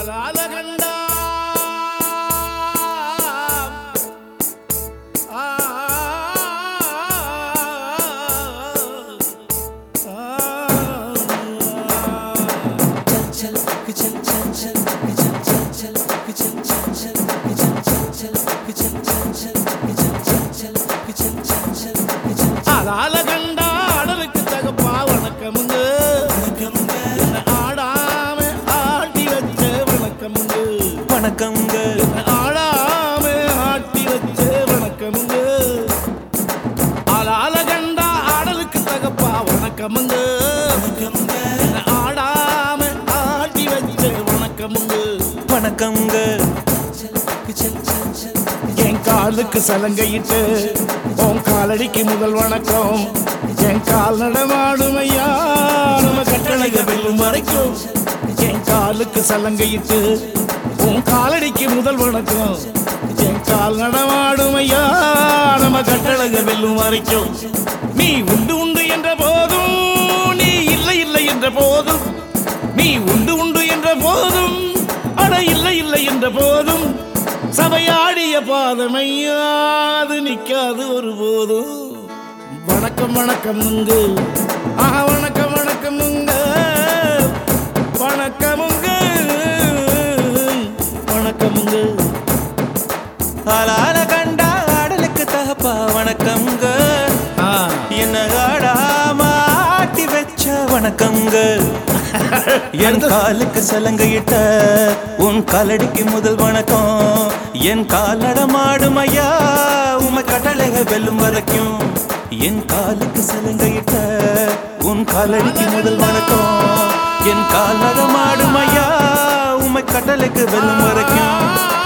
ஆலாலகண்டா ஆ ஆலாலகண்டா அடலுக்கு தகப்பா வணக்கமுங்க என்னை ஆடாம ஆட்டி வச்ச வணக்கமுங்க வணக்கம்ங்க ஆடாம ஆட்டி வச்ச வணக்கமுங்க ஆளால கண்டா ஆடலுக்கு தகப்பா வணக்கமுங்க என்னை ஆடாம ஆட்டி வச்ச வணக்கமுங்க வணக்கம்ங்க என் காலுக்கு சலங்கையிட்டு உன் காலடிக்கு முதல் வணக்கம் என் கால் நடமாடும் ஐயா நம்ம கட்டளைக வெல்லும் வரைக்கும் என் காலுக்கு சலங்கையிட்டு உன் காலடிக்கு முதல் வணக்கம் என் கால் நடமாடும் ஐயா நம்ம கட்டளைக வெல்லும் வரைக்கும் நீ உண்டு உண்டு என்ற போதும் நீ இல்லை இல்லை என்ற போதும் நீ உண்டு உண்டு என்ற போதும் அட இல்லை இல்லை என்ற போதும் சபையாடிய பாதமையாது நிக்காது ஒருபோதும் வணக்கம் வணக்கமுங்க ஆஹா வணக்கம் வணக்கமுங்க வணக்கமுங்க வணக்கமுங்க ஆளால கண்டா ஆடலுக்கு தகப்பா வணக்கம்ங்க ஆ என்ன ஆடாம ஆட்டி வச்ச வணக்கம்ங்க என் காலுக்கு சலங்கையிட்ட உன் காலடிக்கு முதல் வணக்கம் என் கால் நடமாடும் ஐயா உமை கட்டளைக வெல்லும் வரைக்கும் என் காலுக்கு சலங்கையிட்ட உன் காலடிக்கு முதல் வணக்கம் என் கால் நடமாடும் ஐயா உமை கட்டளைக்கு வெல்லும் வரைக்கும்